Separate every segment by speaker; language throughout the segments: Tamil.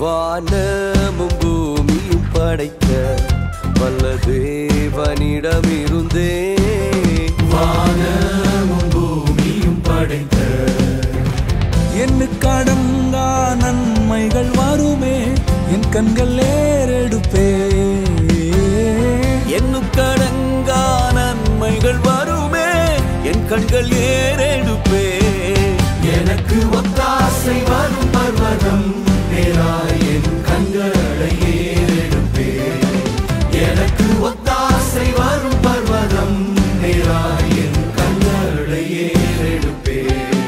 Speaker 1: வானமும் பூமியும் படைத்த வல்ல தேவனிடமிருந்தே
Speaker 2: வானமும் பூமியும் படைத்த
Speaker 3: எண்ணுக்கடங்கா நன்மைகள் வருமே என் கண்கள் ஏறெடுப்பே
Speaker 1: எண்ணுக்கடங்கா நன்மைகள் வருமே என் கண்கள் ஏறெடுப்பே
Speaker 2: எனக்கு ஒத்தாசை வரும் பர்வதம் நேராய் என் கண்களை ஏறெடுப்பே எனக்கு ஒத்தாசை வரும் பர்வதம் நேராய் என் கண்களை ஏறெடுப்பே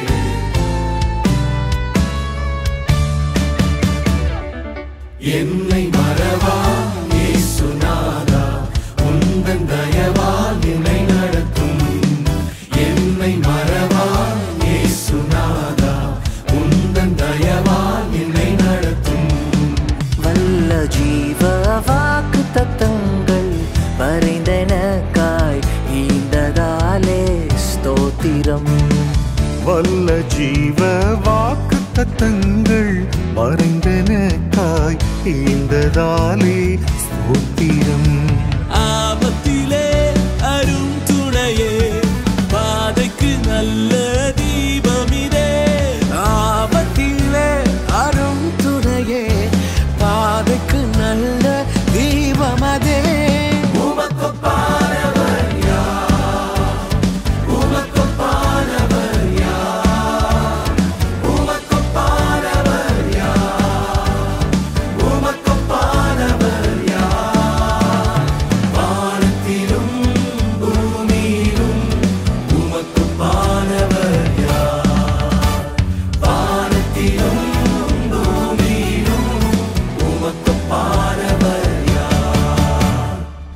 Speaker 2: என்னை மறவா இயேசுநாதா உந்தன் தயவால் என்னை நடத்தும் என்னை மறவா இயேசுநாதா உந்தன் தயவால் என்னை நடத்தும்
Speaker 4: வல்ல ஜீவ வாக்கு தத்தங்கள் வரைந்தனக்காய் ஈந்ததாலே ஸ்தோத்திரம்
Speaker 5: வல்ல ஜீவ வாக்கு தத்தங்கள் மறைந்தனக்காய் ஈந்ததாலே ஸ்தோத்திரம்
Speaker 3: ஆபத்திலே அரும் துணையே பாதைக்கு நல்ல தீபமிதே
Speaker 1: ஆபத்திலே
Speaker 4: அரும் துணையே பாதைக்கு நல்ல தீபமதே
Speaker 2: உமக்கொப்பானவர் யார் உமக்கொப்பானவர் யார் உமக்கொப்பானவர் யார் உமக்கொப்பானவர் யார் வானத்திலும் பூமியிலும் உமக்கொப்பானவர் யார் வானத்திலும் பூமியிலும் உமக்கொப்பானவர் யார்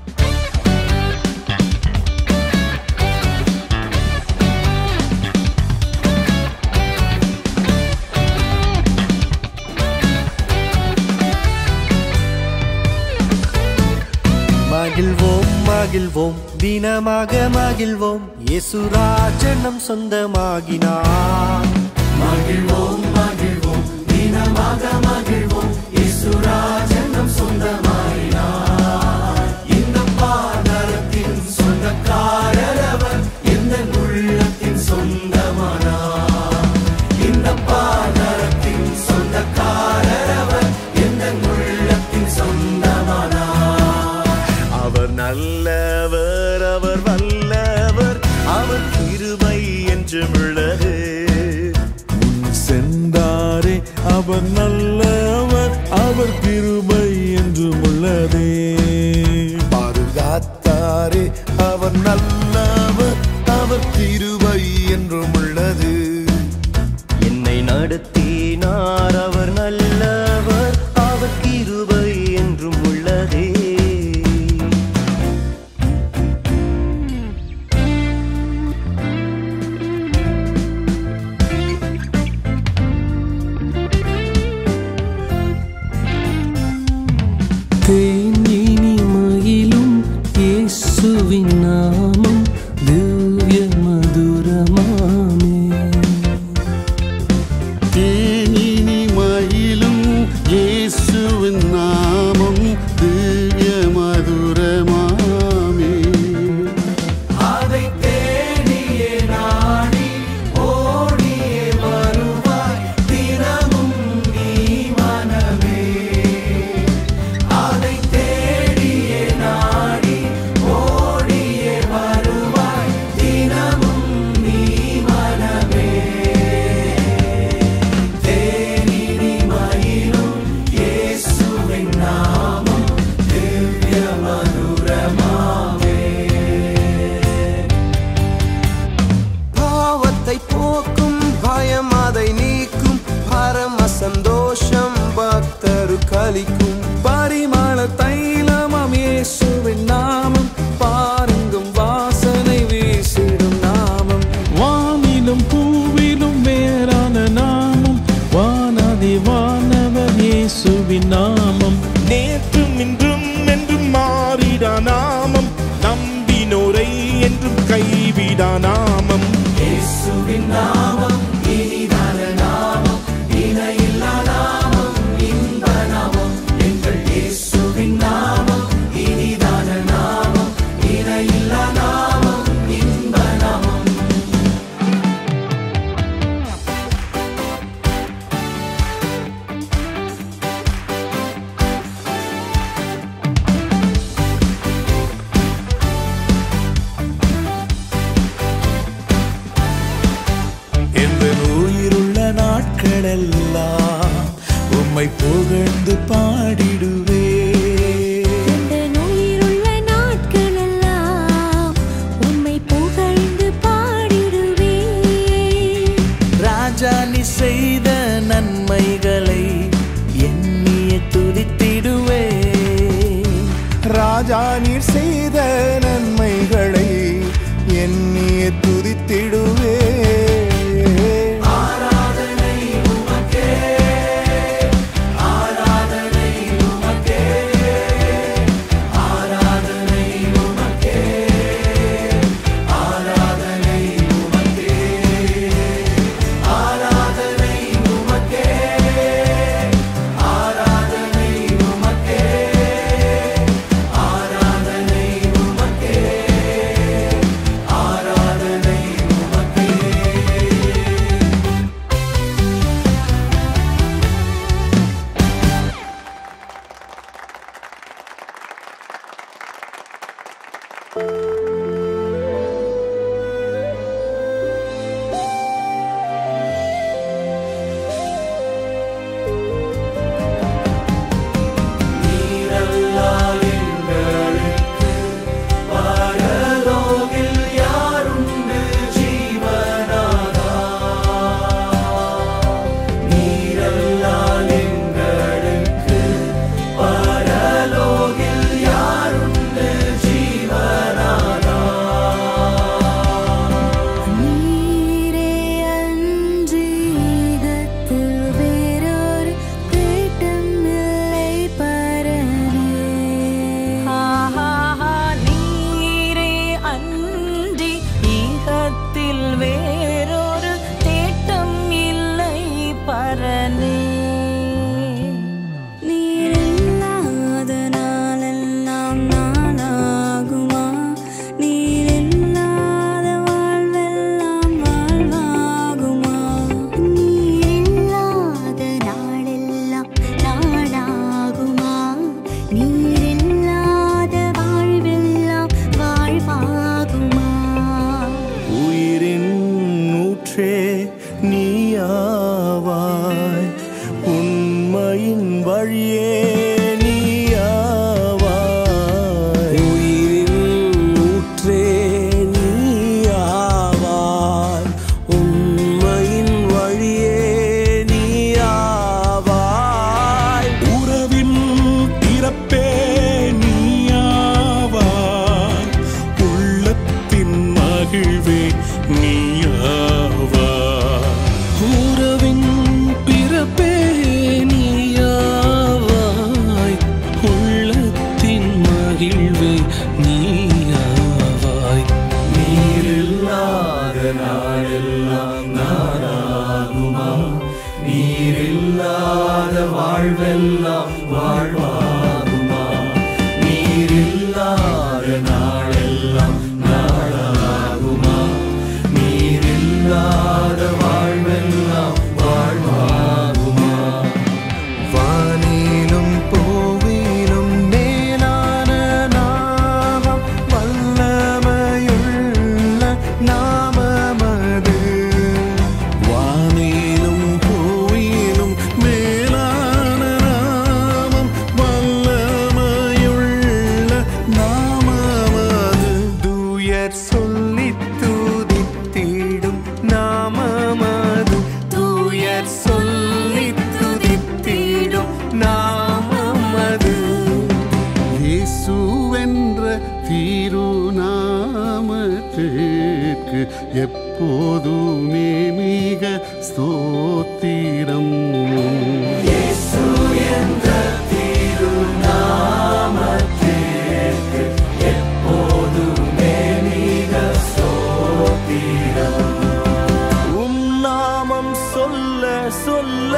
Speaker 4: மகிழ்வோம் மகிழ்வோம் தினமாக மகிழ்வோம் இயேசுராஜனம் சொந்தமாகினார்
Speaker 2: மகிழ்வோம் மகிழ்வோம் தினமாக மகிழ்வோம் இசுராஜன் நம் சொந்தமாயினார் இந்த பாதரத்தின் சொந்தக்காரர் அவர் எந்த உள்ளத்தின் சொந்தமானார் இந்த பாதரத்தின் சொந்தக்காரர் அவர் எந்த உள்ளத்தின் சொந்தமானார்
Speaker 5: அவர் நல்லவர் அவர் வல்லவர் அவர் கிருபை என்றும் உள்ளது
Speaker 3: முன் சென்றாரே அவர் நல்லவர் அவர் கிருபை என்றும் உள்ளதே
Speaker 5: பாதுகாத்தாரே அவர் நல்லவர் அவர் கிருபை என்றும் உள்ளது
Speaker 4: என்னை நடத்தினார் அவர் நல்லவர் அவர் கிருபை என்றும் உள்ளதே
Speaker 3: தேனினிமையிலும் இயேசுவின் நாமம் திவ்ய மதுரமாமே
Speaker 5: தேனினிமையிலும் இயேசுவின் நாமம் திவ்ய மதுரமாமே
Speaker 2: அதை தேடியே நாடி ஓடியே வருவாய் தினமும் நீ மனமே அதை தேடியே நாடி ஓடியே வருவாய் தினமும் நீ மனமே தேனினிமையிலும் இயேசுவின் நாமம் திவ்ய மதுரமாமே
Speaker 1: பாவத்தை போக்கும் பயம் அதை நீக்கும் பரம சந்தோஷம் பக்தரு கலிக்கும்
Speaker 3: பரிமள தைலமாம் இயேசுவின் நாமம் பாருங்கும் வாசனை வீசிடும் நாமம் வானிலும் பூவிலும் மேலான நாமம் வானாதி வானவர் இயேசுவின் நாமம்
Speaker 5: நேற்றும் இன்றும் என்றும் மாறிடா நாமம் நம்பினோரை என்றும் கைவிடா நாமம்
Speaker 2: இயேசுவின் நாமம் இனிதான நாமம் இணையில்லா நாமம் இன்ப
Speaker 3: உம்மை புகழ்ந்து பாடிடுவே
Speaker 6: எந்த உயிருள்ள நாட்களெல்லாம் உம்மை புகழ்ந்து பாடிடுவே
Speaker 3: ராஜா நீ செய்த நன்மைகளை எண்ணிய துதித்திடுவே ராஜா நீர் செய்த நன்மைகளை எண்ணிய துதித்திடுவே
Speaker 6: நீரே அன்றி ஈகத்தில் வேறொரு தேட்டம் இல்லை பரனே நீரே அன்றி ஈகத்தில் வேறொரு தேட்டம் இல்லை பரனே நீரில்லாத நாளெல்லாம் நாளாகுமா நீரில்லாத வாழ்வெல்லாம் வாழ்வாகுமா நீரில்லாத நாளெல்லாம் நாளாகுமா நீரில்லாத வாழ்வெல்லாம் வாழ்வாகுமா
Speaker 3: உயிரின் ஊற்றே நீயாவாய் உண்மையின் வழியே நீயாவாய் உயிரின் ஊற்றே நீயாவாய் உண்மையின் வழியே நீயாவாய் உறவின் பிறப்பே நீயாவாய் உள்ளத்தின் மகிழ்வே நீயாவாய் உறவின் பிறப்பே நீயாவாய் உள்ளத்தின் மகிழ்வே நீயாவாய்
Speaker 2: நீரில்லாத நாளெல்லாம் நாளாகுமா நீரில்லாத வாழ்வெல்லாம் வாழ்வாகுமா நீரில்லாத நாளெல்லாம் நாளாகுமா நீரில்லாத வாழ்வெல்லாம் வாழ்வாகுமா
Speaker 3: வானிலும் பூவிலும் மேலான நாமம் வல்லமையுள்ள நாமமது வானிலும் பூவிலும் மேலான நாமம் வல்லமையுள்ள நாமமது தூயர் சொல்லி துதித்திடும் நாமமது தூயர் சொல்லி துதித்திடும் நாமமது இயேசுவென்ற திருநாமத்திற்கு எப்போதுமே மிக ஸ்தோத்திரம் உம் நாமம் சொல்ல சொல்ல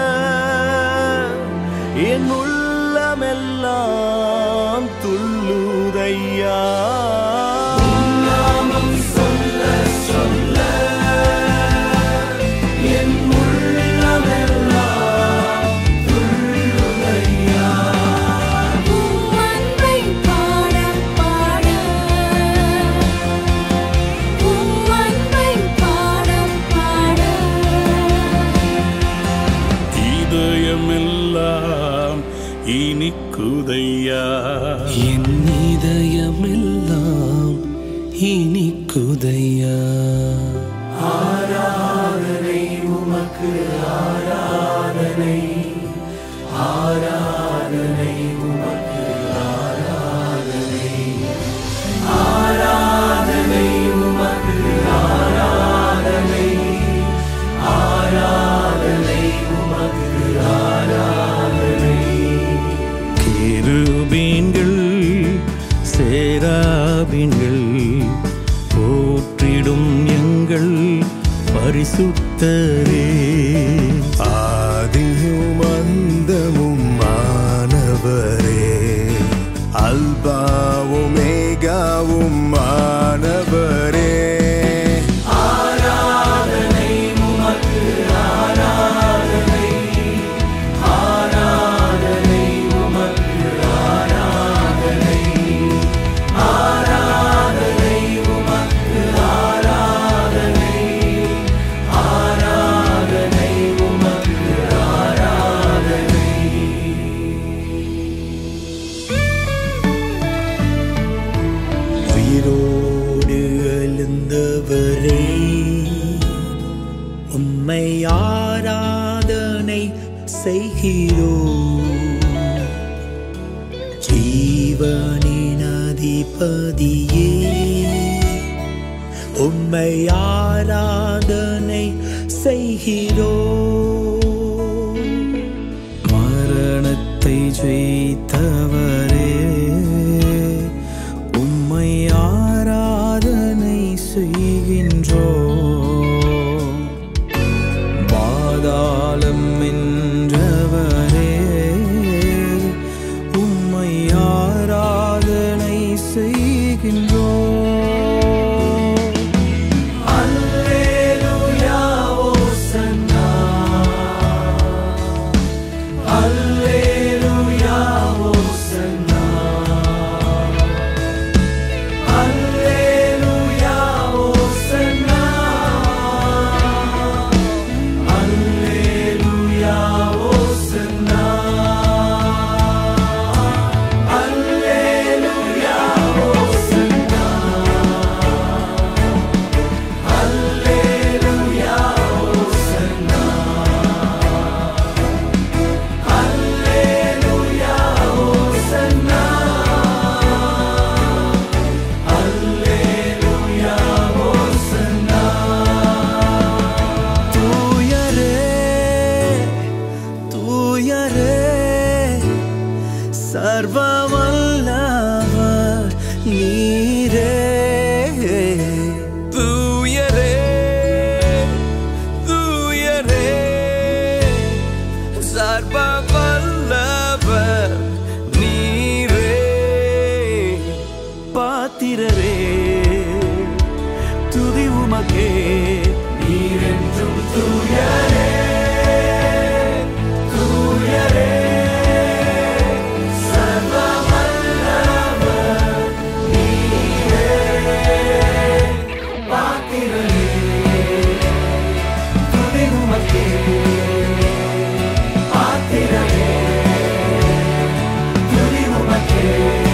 Speaker 3: என் உள்ளமெல்லாம் துள்ளுதையா
Speaker 6: உம்மன்பை பாட பாட உம்மன்பை பாட பாட
Speaker 3: இதயமெல்லாம் இனிக்குதையா
Speaker 2: என் இதயமெல்லாம் இனிக்குதையா
Speaker 3: கேருபீன்கள் சேராபீன்கள் போற்றிடும் எங்கள் பரிசுத்தரே
Speaker 4: ஆதியும் அந்தமும் மாணவரே அல்பாவும் மேகாவும் மாணவரே
Speaker 2: உயிரோடு எழுந்தவரே உம்மை ஆராதனை செய்கிறோ ஜீவனின் அதிபதியே உம்மை ஆராதனை செய்கிறோ மரணத்தை ஜெயித்தவரே உம்மை ஆராதனை செய்கின்றோ பாதாளம் என்றவரே உம்மை ஆராதனை செய்கின்றோ தூயரே தூயரே சர்வவல்லவர் நீரே தூயரே தூயரே சர்வவல்லவர் நீரே பாத்திரரே துதி உமக்கே நீரென்றும் தூயரே தூயரே சர்வவல்லவர் நீரே பாத்திரரே துதி உமக்கே பாத்திரரே துதி உமக்கே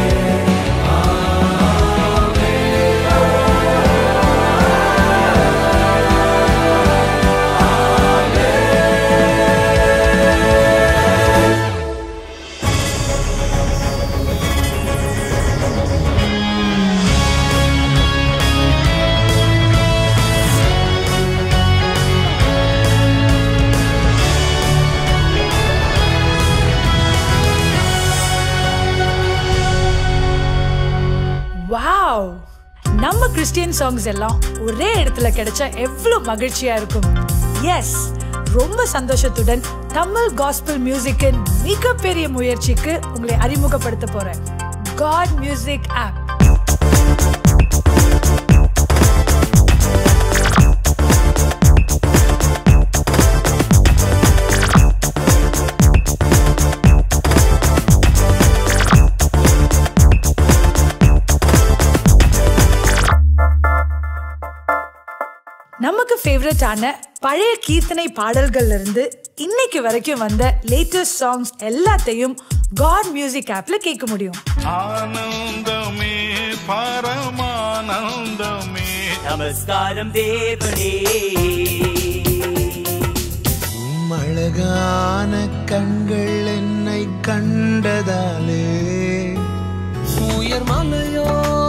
Speaker 7: வாவ் நம்ம கிறிஸ்டியன் சாங்ஸ் எல்லாம் ஒரே இடத்துல கிடைச்சா எவ்வளவு மகிழ்ச்சியா இருக்கும் எஸ் ரொம்ப சந்தோஷத்துடன் தமிழ் காஸ்பல் மியூசிக்கின் மிகப்பெரிய முயற்சிக்கு உங்களை அறிமுகப்படுத்த போறேன் காட் மியூசிக் ஆப் நமக்கு ஃபேவரட்டான பழைய கீர்த்தனை பாடல்கள்ல இருந்து இன்னைக்கு வரைக்கும் வந்த லேட்டஸ்ட் சாங்ஸ் எல்லாத்தையும் காட் மியூசிக் ஆப்ல கேட்க முடியும்
Speaker 5: ஆனந்தமே பரமானந்தமே
Speaker 2: நமஸ்காரம் தேவனே
Speaker 4: அழகான கண்கள் என்னை கண்டதாலே
Speaker 1: உயர் மலையோ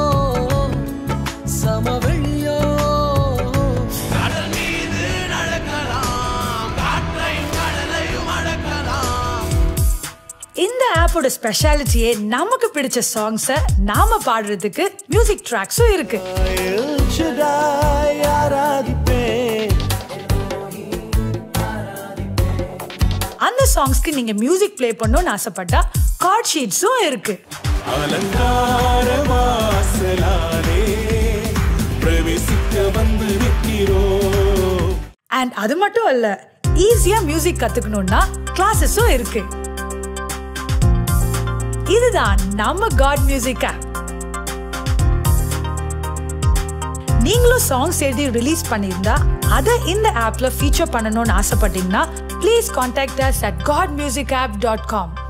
Speaker 1: சமவெளியோ கடல் மீது நடக்கலாம் காற்றையும் கடலையும் அடக்கலாம்
Speaker 7: இந்த ஆப்போட ஸ்பெஷாலிட்டியே நமக்கு பிடிச்ச சாங்ஸை நாம பாடுறதுக்கு மியூசிக் ட்ராக்ஸும் இருக்கு
Speaker 1: ஆராதிப்பேன்
Speaker 7: அந்த சாங்ஸ்க்கு நீங்க மியூசிக் ப்ளே பண்ணணும்னு ஆசைப்பட்டா கார்ட் ஷீட்ஸும் இருக்கு
Speaker 5: அலங்கார வாசலாலே பிரவேசிக்க வந்து நிற்கிறோம்
Speaker 7: அண்ட் அது மட்டும் இல்ல ஈஸியா மியூசிக் கத்துக்கணும்னா கிளாஸஸும் இருக்கு இதுதான் நம்ம காட் மியூசிக் ஆப் நீங்களும் சாங்ஸ் எழுதி ரிலீஸ் பண்ணியிருந்தா அதை இந்த ஆப்ல ஃபீச்சர் பண்ணணும்னு ஆசைப்பட்டீங்கன்னா please contact us at God music app dot com